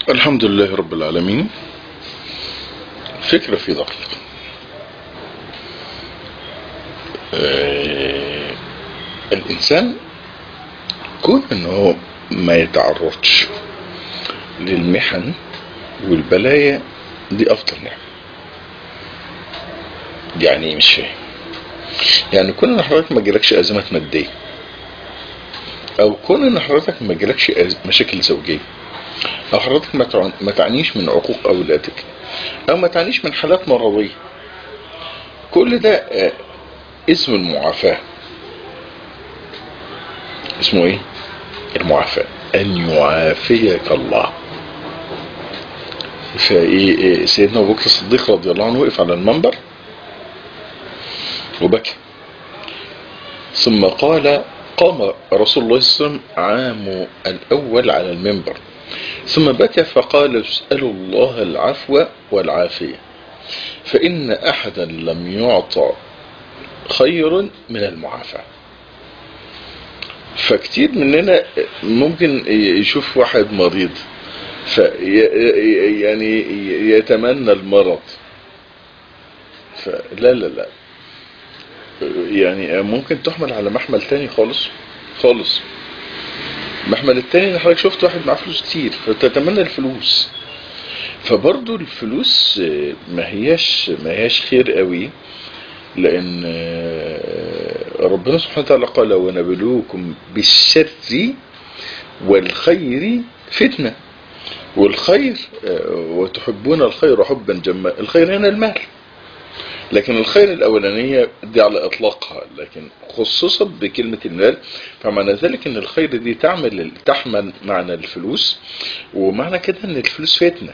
الحمد لله رب العالمين فكرة في دقيقة آه الإنسان كون أنه ما يتعرضش للمحن والبلايا دي أفضل نعمة يعني إيه مش فاهم يعني كون ان حضرتك ما جالكش ازمات ماديه او كون ان حضرتك ما جالكش أز- مشاكل زوجيه او حضرتك ما تع- ما تعانيش من عقوق اولادك او ما تعانيش من حالات مرضيه كل ده آه، اسم المعافاه اسمه ايه المعافاه ان يعافيك الله فايه إيه، سيدنا ابو بكر الصديق رضي الله عنه وقف على المنبر وبكى ثم قال قام رسول الله صلى الله عليه وسلم عام الأول على المنبر ثم بكى فقال اسألوا الله العفو والعافية فإن أحدا لم يعطى خير من المعافاة فكتير مننا ممكن يشوف واحد مريض في يعني يتمنى المرض فلا لا لا يعني ممكن تحمل على محمل تاني خالص خالص المحمل التاني ان حضرتك شفت واحد معاه فلوس كتير فتتمنى الفلوس فبرضو الفلوس آه، ما هياش ما هياش خير قوي لان آه، ربنا سبحانه وتعالى قال ونبلوكم بالشر والخير فتنة والخير آه، وتحبون الخير حبا جما الخير هنا المال لكن الخير الأولانية دي على إطلاقها لكن خصصت بكلمة المال فمعنى ذلك أن الخير دي تعمل تحمل معنى الفلوس ومعنى كده أن الفلوس فتنة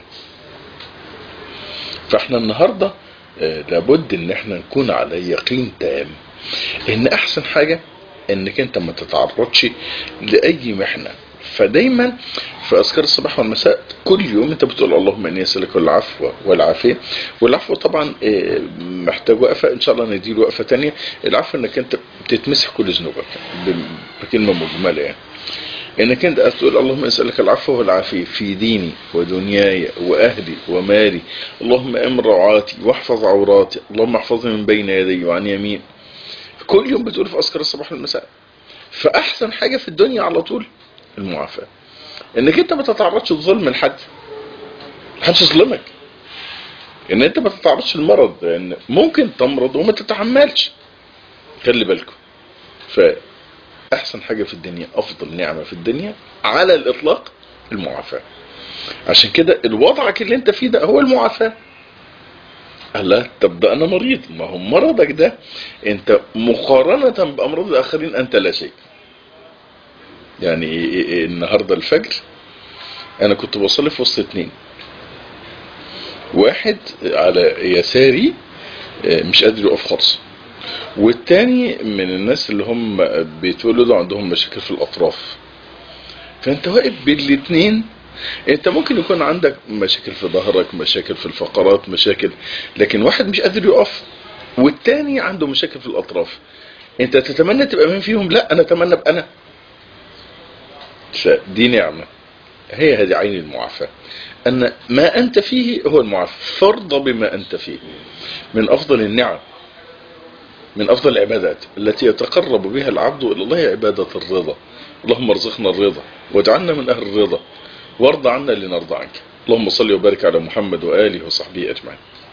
فاحنا النهاردة آه، لابد ان احنا نكون على يقين تام ان احسن حاجة انك انت ما تتعرضش لاي محنة فدايما في اذكار الصباح والمساء كل يوم انت بتقول اللهم اني اسالك العفو والعافيه والعفو طبعا آه، محتاج وقفه ان شاء الله نديله وقفه تانية العفو انك انت بتتمسح كل ذنوبك ب- بكلمه مجمله يعني انك انت تقول اللهم اسالك العفو والعافيه في ديني ودنياي واهلي ومالي اللهم امن روعاتي واحفظ عوراتي اللهم احفظني من بين يدي وعن يمين كل يوم بتقول في اذكار الصباح والمساء فاحسن حاجه في الدنيا على طول المعافاه انك انت ما تتعرضش لظلم لحد محدش يظلمك ان انت ما تتعرضش للمرض لان ممكن تمرض وما تتحملش خلي بالكم فاحسن حاجه في الدنيا افضل نعمه في الدنيا على الاطلاق المعافاه عشان كده الوضعك اللي انت فيه ده هو المعافاه قال لا طب ده انا مريض ما هو مرضك ده انت مقارنه بامراض الاخرين انت لا شيء يعني إيه- إيه- إيه النهارده الفجر انا كنت بصلي في وسط اتنين واحد على يساري آه، مش قادر يقف خالص والتاني من الناس اللي هم بيتولدوا عندهم مشاكل في الاطراف فانت واقف بين الاتنين انت ممكن يكون عندك مشاكل في ظهرك مشاكل في الفقرات مشاكل لكن واحد مش قادر يقف والتاني عنده مشاكل في الاطراف انت تتمنى تبقى مين فيهم لا انا اتمنى ابقى انا فدي نعمه هي هذه عين المعافاة أن ما أنت فيه هو المعافى فارض بما أنت فيه من أفضل النعم من أفضل العبادات التي يتقرب بها العبد إلى الله عبادة الرضا اللهم ارزقنا الرضا واجعلنا من أهل الرضا وارض عنا لنرضى عنك اللهم صل وبارك على محمد وآله وصحبه أجمعين